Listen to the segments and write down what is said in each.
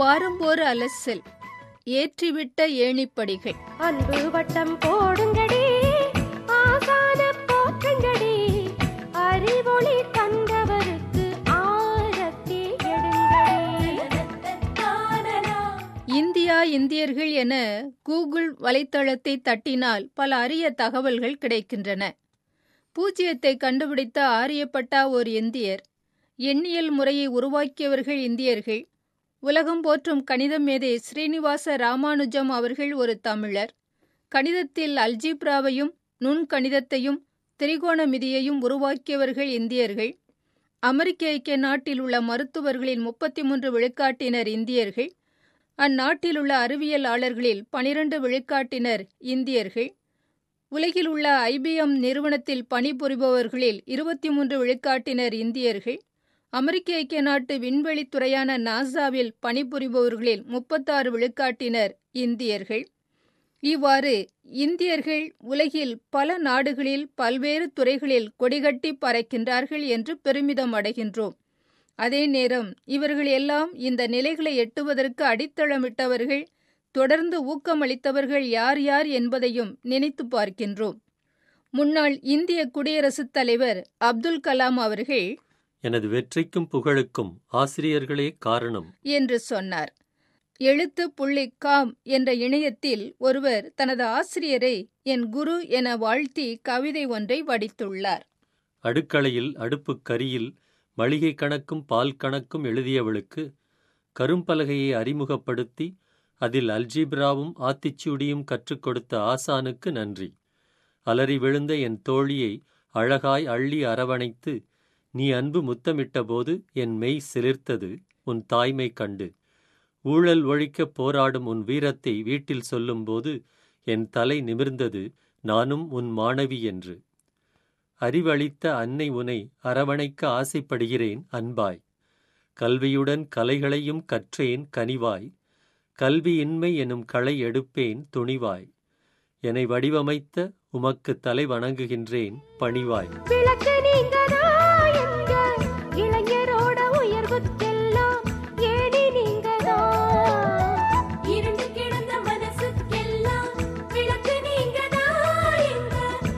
வாரம்போர் அலசல் ஏற்றிவிட்ட ஏணிப்படிகள் அன்பு வட்டம் போடுங்கடி ஆசான போற்றுங்கடி அறிவொளி தந்தவருக்கு ஆரத்தி எடுங்கடி இந்தியா இந்தியர்கள் என கூகுள் வலைத்தளத்தை தட்டினால் பல அரிய தகவல்கள் கிடைக்கின்றன பூஜ்ஜியத்தை கண்டுபிடித்த ஆரியப்பட்டா ஓர் இந்தியர் எண்ணியல் முறையை உருவாக்கியவர்கள் இந்தியர்கள் உலகம் போற்றும் கணித மேதை ஸ்ரீனிவாச ராமானுஜம் அவர்கள் ஒரு தமிழர் கணிதத்தில் அல்ஜீப்ராவையும் நுண்கணிதத்தையும் திரிகோணமிதியையும் உருவாக்கியவர்கள் இந்தியர்கள் அமெரிக்க ஐக்கிய நாட்டில் உள்ள மருத்துவர்களில் முப்பத்தி மூன்று விழுக்காட்டினர் இந்தியர்கள் அந்நாட்டில் உள்ள அறிவியலாளர்களில் பனிரண்டு விழுக்காட்டினர் இந்தியர்கள் உலகில் உள்ள ஐபிஎம் நிறுவனத்தில் பணிபுரிபவர்களில் இருபத்தி மூன்று விழுக்காட்டினர் இந்தியர்கள் அமெரிக்க ஐக்கிய நாட்டு விண்வெளித்துறையான நாசாவில் பணிபுரிபவர்களில் முப்பத்தாறு விழுக்காட்டினர் இந்தியர்கள் இவ்வாறு இந்தியர்கள் உலகில் பல நாடுகளில் பல்வேறு துறைகளில் கொடிகட்டி பறக்கின்றார்கள் என்று பெருமிதம் அடைகின்றோம் அதே நேரம் இவர்கள் எல்லாம் இந்த நிலைகளை எட்டுவதற்கு அடித்தளமிட்டவர்கள் தொடர்ந்து ஊக்கமளித்தவர்கள் யார் யார் என்பதையும் நினைத்து பார்க்கின்றோம் முன்னாள் இந்திய குடியரசுத் தலைவர் அப்துல் கலாம் அவர்கள் எனது வெற்றிக்கும் புகழுக்கும் ஆசிரியர்களே காரணம் என்று சொன்னார் எழுத்து புள்ளி காம் என்ற இணையத்தில் ஒருவர் தனது ஆசிரியரை என் குரு என வாழ்த்தி கவிதை ஒன்றை வடித்துள்ளார் அடுக்களையில் அடுப்புக் கரியில் மளிகை கணக்கும் பால் கணக்கும் எழுதியவளுக்கு கரும்பலகையை அறிமுகப்படுத்தி அதில் அல்ஜீப்ராவும் ஆத்திச்சூடியும் கற்றுக் கொடுத்த ஆசானுக்கு நன்றி அலறி விழுந்த என் தோழியை அழகாய் அள்ளி அரவணைத்து நீ அன்பு முத்தமிட்டபோது என் மெய் சிலிர்த்தது உன் தாய்மை கண்டு ஊழல் ஒழிக்கப் போராடும் உன் வீரத்தை வீட்டில் சொல்லும்போது என் தலை நிமிர்ந்தது நானும் உன் மாணவி என்று அறிவளித்த அன்னை உனை அரவணைக்க ஆசைப்படுகிறேன் அன்பாய் கல்வியுடன் கலைகளையும் கற்றேன் கனிவாய் கல்வியின்மை எனும் களை எடுப்பேன் துணிவாய் என்னை வடிவமைத்த உமக்கு தலை வணங்குகின்றேன் பணிவாய் விளக்கு நீங்கதா எங்க இளைஞரோட உயர்வுக்கெல்லாம் ஏணி நீங்கதா இருண்டு கிடந்த மனசுக்கெல்லாம் விளக்கு நீங்கதா எங்க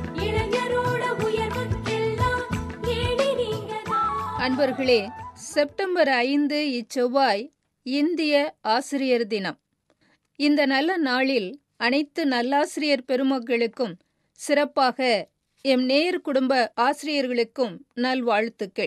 இளைஞரோட உயர்வுக்கெல்லாம் ஏணி நீங்கதா அன்பர்களே செப்டம்பர் ஐந்து இச்செவ்வாய் இந்திய ஆசிரியர் தினம் இந்த நல்ல நாளில் அனைத்து நல்லாசிரியர் பெருமக்களுக்கும் சிறப்பாக எம் நேயர் குடும்ப ஆசிரியர்களுக்கும் நல்வாழ்த்துக்கள்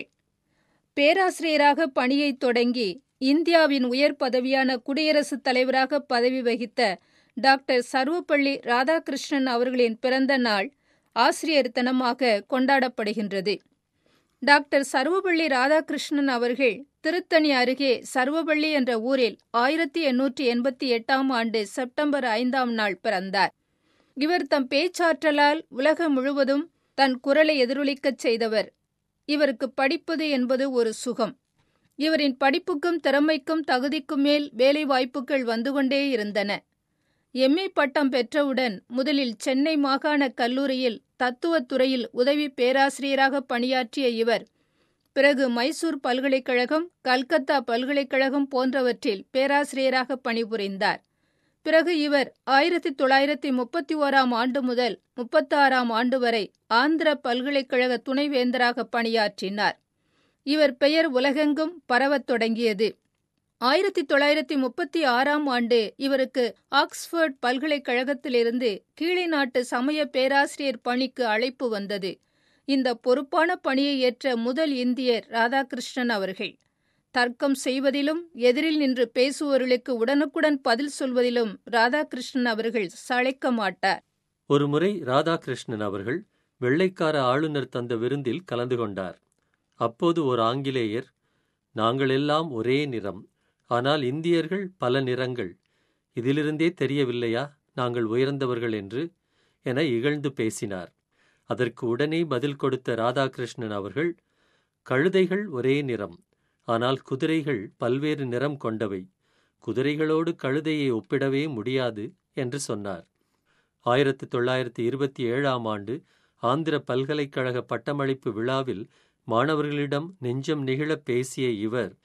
பேராசிரியராக பணியை தொடங்கி இந்தியாவின் உயர் பதவியான குடியரசுத் தலைவராக பதவி வகித்த டாக்டர் சர்வப்பள்ளி ராதாகிருஷ்ணன் அவர்களின் பிறந்த நாள் ஆசிரியர் தினமாக கொண்டாடப்படுகின்றது டாக்டர் சர்வபள்ளி ராதாகிருஷ்ணன் அவர்கள் திருத்தணி அருகே சர்வபள்ளி என்ற ஊரில் ஆயிரத்தி எண்ணூற்றி எண்பத்தி எட்டாம் ஆண்டு செப்டம்பர் ஐந்தாம் நாள் பிறந்தார் இவர் தம் பேச்சாற்றலால் உலகம் முழுவதும் தன் குரலை எதிரொலிக்கச் செய்தவர் இவருக்கு படிப்பது என்பது ஒரு சுகம் இவரின் படிப்புக்கும் திறமைக்கும் தகுதிக்கும் மேல் வேலை வாய்ப்புகள் வந்து கொண்டே இருந்தன எம்ஏ பட்டம் பெற்றவுடன் முதலில் சென்னை மாகாண கல்லூரியில் தத்துவத் துறையில் உதவி பேராசிரியராக பணியாற்றிய இவர் பிறகு மைசூர் பல்கலைக்கழகம் கல்கத்தா பல்கலைக்கழகம் போன்றவற்றில் பேராசிரியராக பணிபுரிந்தார் பிறகு இவர் ஆயிரத்தி தொள்ளாயிரத்தி முப்பத்தி ஓராம் ஆண்டு முதல் முப்பத்தாறாம் ஆண்டு வரை ஆந்திர பல்கலைக்கழக துணைவேந்தராக பணியாற்றினார் இவர் பெயர் உலகெங்கும் பரவத் தொடங்கியது ஆயிரத்தி தொள்ளாயிரத்தி முப்பத்தி ஆறாம் ஆண்டு இவருக்கு ஆக்ஸ்போர்ட் பல்கலைக்கழகத்திலிருந்து கீழே நாட்டு சமய பேராசிரியர் பணிக்கு அழைப்பு வந்தது இந்த பொறுப்பான பணியை ஏற்ற முதல் இந்தியர் ராதாகிருஷ்ணன் அவர்கள் தர்க்கம் செய்வதிலும் எதிரில் நின்று பேசுபவர்களுக்கு உடனுக்குடன் பதில் சொல்வதிலும் ராதாகிருஷ்ணன் அவர்கள் சளைக்க மாட்டார் ஒருமுறை ராதாகிருஷ்ணன் அவர்கள் வெள்ளைக்கார ஆளுநர் தந்த விருந்தில் கலந்து கொண்டார் அப்போது ஒரு ஆங்கிலேயர் நாங்கள் எல்லாம் ஒரே நிறம் ஆனால் இந்தியர்கள் பல நிறங்கள் இதிலிருந்தே தெரியவில்லையா நாங்கள் உயர்ந்தவர்கள் என்று என இகழ்ந்து பேசினார் அதற்கு உடனே பதில் கொடுத்த ராதாகிருஷ்ணன் அவர்கள் கழுதைகள் ஒரே நிறம் ஆனால் குதிரைகள் பல்வேறு நிறம் கொண்டவை குதிரைகளோடு கழுதையை ஒப்பிடவே முடியாது என்று சொன்னார் ஆயிரத்து தொள்ளாயிரத்தி இருபத்தி ஏழாம் ஆண்டு ஆந்திர பல்கலைக்கழக பட்டமளிப்பு விழாவில் மாணவர்களிடம் நெஞ்சம் நெகிழ பேசிய இவர்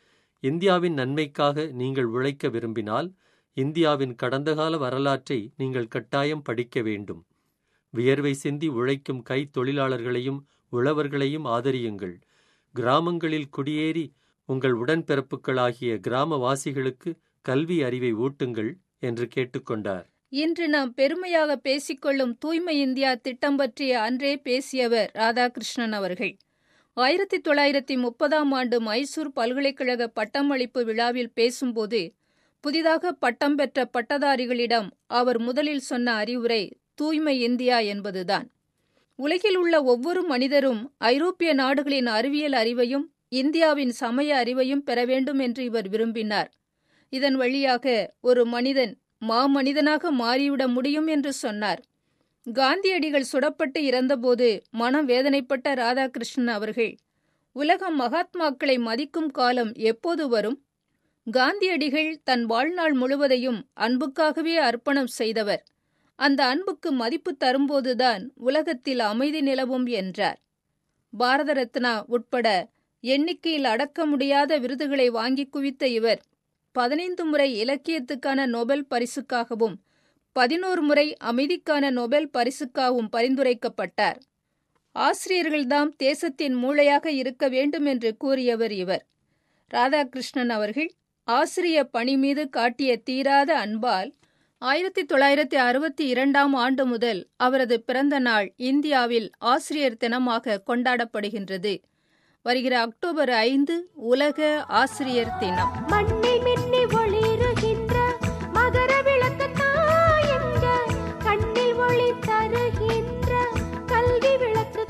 இந்தியாவின் நன்மைக்காக நீங்கள் உழைக்க விரும்பினால் இந்தியாவின் கடந்த கால வரலாற்றை நீங்கள் கட்டாயம் படிக்க வேண்டும் வியர்வை சிந்தி உழைக்கும் கை தொழிலாளர்களையும் உழவர்களையும் ஆதரியுங்கள் கிராமங்களில் குடியேறி உங்கள் உடன்பிறப்புகளாகிய கிராமவாசிகளுக்கு கல்வி அறிவை ஊட்டுங்கள் என்று கேட்டுக்கொண்டார் இன்று நாம் பெருமையாக பேசிக்கொள்ளும் தூய்மை இந்தியா திட்டம் பற்றிய அன்றே பேசியவர் ராதாகிருஷ்ணன் அவர்கள் ஆயிரத்தி தொள்ளாயிரத்தி முப்பதாம் ஆண்டு மைசூர் பல்கலைக்கழக பட்டமளிப்பு விழாவில் பேசும்போது புதிதாக பட்டம் பெற்ற பட்டதாரிகளிடம் அவர் முதலில் சொன்ன அறிவுரை தூய்மை இந்தியா என்பதுதான் உலகில் உள்ள ஒவ்வொரு மனிதரும் ஐரோப்பிய நாடுகளின் அறிவியல் அறிவையும் இந்தியாவின் சமய அறிவையும் பெற வேண்டும் என்று இவர் விரும்பினார் இதன் வழியாக ஒரு மனிதன் மாமனிதனாக மாறிவிட முடியும் என்று சொன்னார் காந்தியடிகள் சுடப்பட்டு இறந்தபோது மனம் வேதனைப்பட்ட ராதாகிருஷ்ணன் அவர்கள் உலகம் மகாத்மாக்களை மதிக்கும் காலம் எப்போது வரும் காந்தியடிகள் தன் வாழ்நாள் முழுவதையும் அன்புக்காகவே அர்ப்பணம் செய்தவர் அந்த அன்புக்கு மதிப்பு தரும்போதுதான் உலகத்தில் அமைதி நிலவும் என்றார் பாரத ரத்னா உட்பட எண்ணிக்கையில் அடக்க முடியாத விருதுகளை வாங்கி குவித்த இவர் பதினைந்து முறை இலக்கியத்துக்கான நோபல் பரிசுக்காகவும் பதினோரு முறை அமைதிக்கான நோபல் பரிசுக்காகவும் பரிந்துரைக்கப்பட்டார் ஆசிரியர்கள்தாம் தேசத்தின் மூளையாக இருக்க வேண்டும் என்று கூறியவர் இவர் ராதாகிருஷ்ணன் அவர்கள் ஆசிரிய பணி மீது காட்டிய தீராத அன்பால் ஆயிரத்தி தொள்ளாயிரத்தி அறுபத்தி இரண்டாம் ஆண்டு முதல் அவரது பிறந்த நாள் இந்தியாவில் ஆசிரியர் தினமாக கொண்டாடப்படுகின்றது வருகிற அக்டோபர் ஐந்து உலக ஆசிரியர் தினம் மண்ணில் மின்னி ஒளிருகின்ற மகர விளக்கு தாயங்க கண்ணில் ஒளி தருகின்ற கல்வி விளக்கு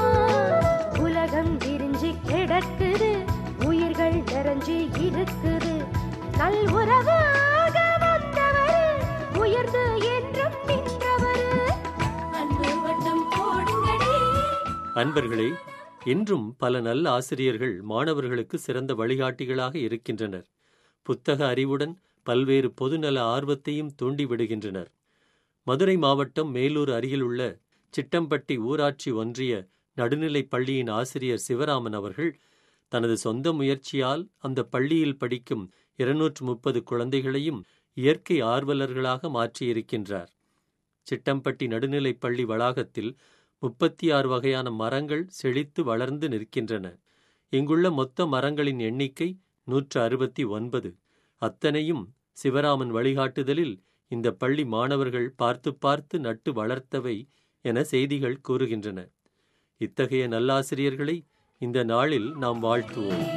தான் உலகம் விரிஞ்சி கிடக்குது உயிர்கள் நிறைஞ்சி இருக்குது நல் உறவாக வந்தவர் உயர்ந்து என்றும் நின்றவர் அன்பு வட்டம் போடுங்கடி அன்பர்களே இன்றும் பல நல்ல ஆசிரியர்கள் மாணவர்களுக்கு சிறந்த வழிகாட்டிகளாக இருக்கின்றனர் புத்தக அறிவுடன் பல்வேறு பொதுநல ஆர்வத்தையும் தூண்டிவிடுகின்றனர் மதுரை மாவட்டம் மேலூர் அருகிலுள்ள சிட்டம்பட்டி ஊராட்சி ஒன்றிய நடுநிலைப் பள்ளியின் ஆசிரியர் சிவராமன் அவர்கள் தனது சொந்த முயற்சியால் அந்த பள்ளியில் படிக்கும் இருநூற்று முப்பது குழந்தைகளையும் இயற்கை ஆர்வலர்களாக மாற்றியிருக்கின்றார் சிட்டம்பட்டி நடுநிலைப் பள்ளி வளாகத்தில் முப்பத்தி ஆறு வகையான மரங்கள் செழித்து வளர்ந்து நிற்கின்றன இங்குள்ள மொத்த மரங்களின் எண்ணிக்கை நூற்று அறுபத்தி ஒன்பது அத்தனையும் சிவராமன் வழிகாட்டுதலில் இந்த பள்ளி மாணவர்கள் பார்த்து பார்த்து நட்டு வளர்த்தவை என செய்திகள் கூறுகின்றன இத்தகைய நல்லாசிரியர்களை இந்த நாளில் நாம் வாழ்த்துவோம்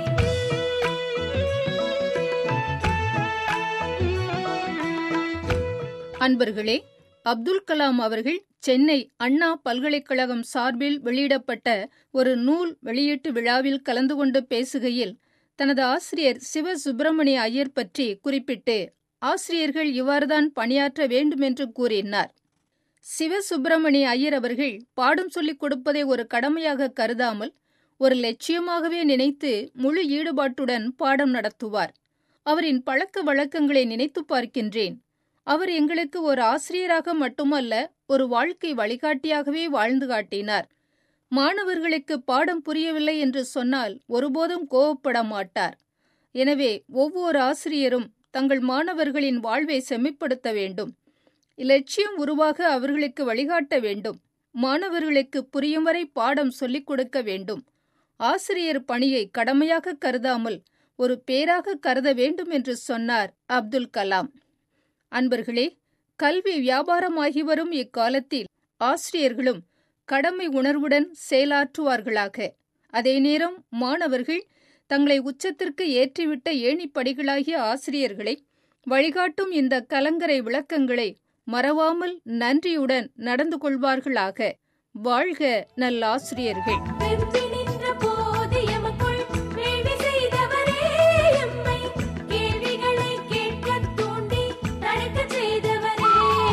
அன்பர்களே அப்துல் கலாம் அவர்கள் சென்னை அண்ணா பல்கலைக்கழகம் சார்பில் வெளியிடப்பட்ட ஒரு நூல் வெளியீட்டு விழாவில் கலந்து கொண்டு பேசுகையில் தனது ஆசிரியர் சிவ சுப்பிரமணிய ஐயர் பற்றி குறிப்பிட்டு ஆசிரியர்கள் இவ்வாறுதான் பணியாற்ற வேண்டும் என்று கூறினார் சிவ சுப்பிரமணிய ஐயர் அவர்கள் பாடம் சொல்லிக் கொடுப்பதை ஒரு கடமையாக கருதாமல் ஒரு லட்சியமாகவே நினைத்து முழு ஈடுபாட்டுடன் பாடம் நடத்துவார் அவரின் பழக்க வழக்கங்களை நினைத்து பார்க்கின்றேன் அவர் எங்களுக்கு ஒரு ஆசிரியராக மட்டுமல்ல ஒரு வாழ்க்கை வழிகாட்டியாகவே வாழ்ந்து காட்டினார் மாணவர்களுக்கு பாடம் புரியவில்லை என்று சொன்னால் ஒருபோதும் கோவப்பட மாட்டார் எனவே ஒவ்வொரு ஆசிரியரும் தங்கள் மாணவர்களின் வாழ்வை செம்மைப்படுத்த வேண்டும் இலட்சியம் உருவாக அவர்களுக்கு வழிகாட்ட வேண்டும் மாணவர்களுக்கு புரியும் வரை பாடம் சொல்லிக் கொடுக்க வேண்டும் ஆசிரியர் பணியை கடமையாக கருதாமல் ஒரு பேராக கருத வேண்டும் என்று சொன்னார் அப்துல் கலாம் அன்பர்களே கல்வி வியாபாரமாகி வரும் இக்காலத்தில் ஆசிரியர்களும் கடமை உணர்வுடன் செயலாற்றுவார்களாக அதே நேரம் மாணவர்கள் தங்களை உச்சத்திற்கு ஏற்றிவிட்ட ஏணிப்படிகளாகிய ஆசிரியர்களை வழிகாட்டும் இந்த கலங்கரை விளக்கங்களை மறவாமல் நன்றியுடன் நடந்து கொள்வார்களாக வாழ்க நல்லாசிரியர்கள் வெம்பி நின்ற போது எமக்குள் வேள்வி செய்தவரே எம்மை கேள்விகளை கேட்கத் தூண்டி நடக்கச் செய்தவரே.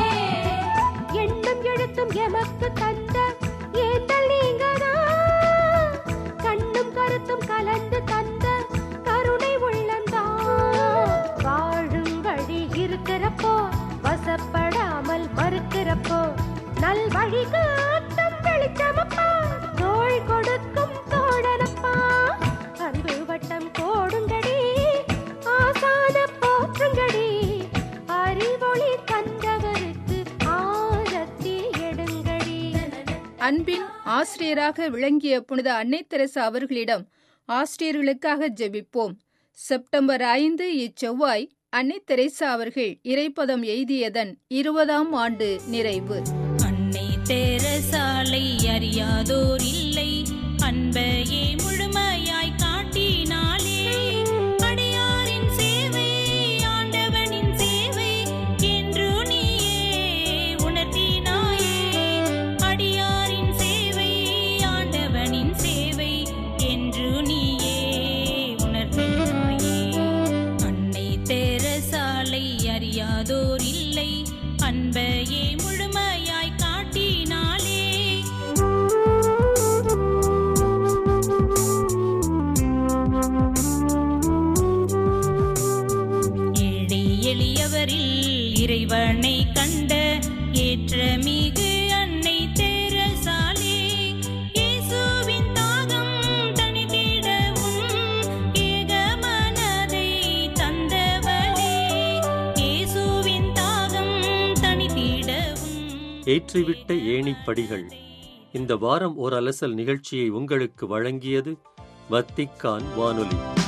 எண்ணும் எழுத்தும் எமக்கு தந்த ஏந்தல் நீங்கதான். கண்ணும் கருத்தும் கலந்து தந்த கருணை உள்ளந்தான். வாழும் வழி இருக்கிறப்போ வசப்படாமல் மறுக்கிறப்போ நல் வழி காட்டும் வெளிச்சமப்பா தோள் கொடுக்கும் தோழனப்பா அன்பு வட்டம் கோடுங்கடி அன்பின் ஆசிரியராக விளங்கிய புனித அன்னை தெரசா அவர்களிடம் ஆசிரியர்களுக்காக ஜெபிப்போம் செப்டம்பர் ஐந்து இச்செவ்வாய் அன்னை தெரேசா அவர்கள் இறைப்பதம் எய்தியதன் இருபதாம் ஆண்டு நிறைவு அன்னை தெரசாலை அறியாதோர் இல்லை அன்பையே முழுமையாய் காட்டினாலே அடியாரின் சேவை ஆண்டவனின் சேவை என்று நீயே உணர்த்தினாயே அடியாரின் சேவை ஆண்டவனின் சேவை என்று நீயே உணர்த்தினாயே அன்னை தெரசாலை அறியாதோர் இல்லை அன்பையே முழுமையாய் காட்டினாலே ஏழை எளியவரில் இறைவனை கண்ட ஏற்றமிகு அன்னை தெரசாலே இயேசுவின் தாகம் தணித்திடவும் ஏக மனதை தந்தவளே இயேசுவின் தாகம் தணித்திடவும் ஏற்றிவிட்ட ஏணிப்படிகள் இந்த வாரம் ஓர் அலசல் நிகழ்ச்சியை உங்களுக்கு வழங்கியது வத்திக்கான் வானொலி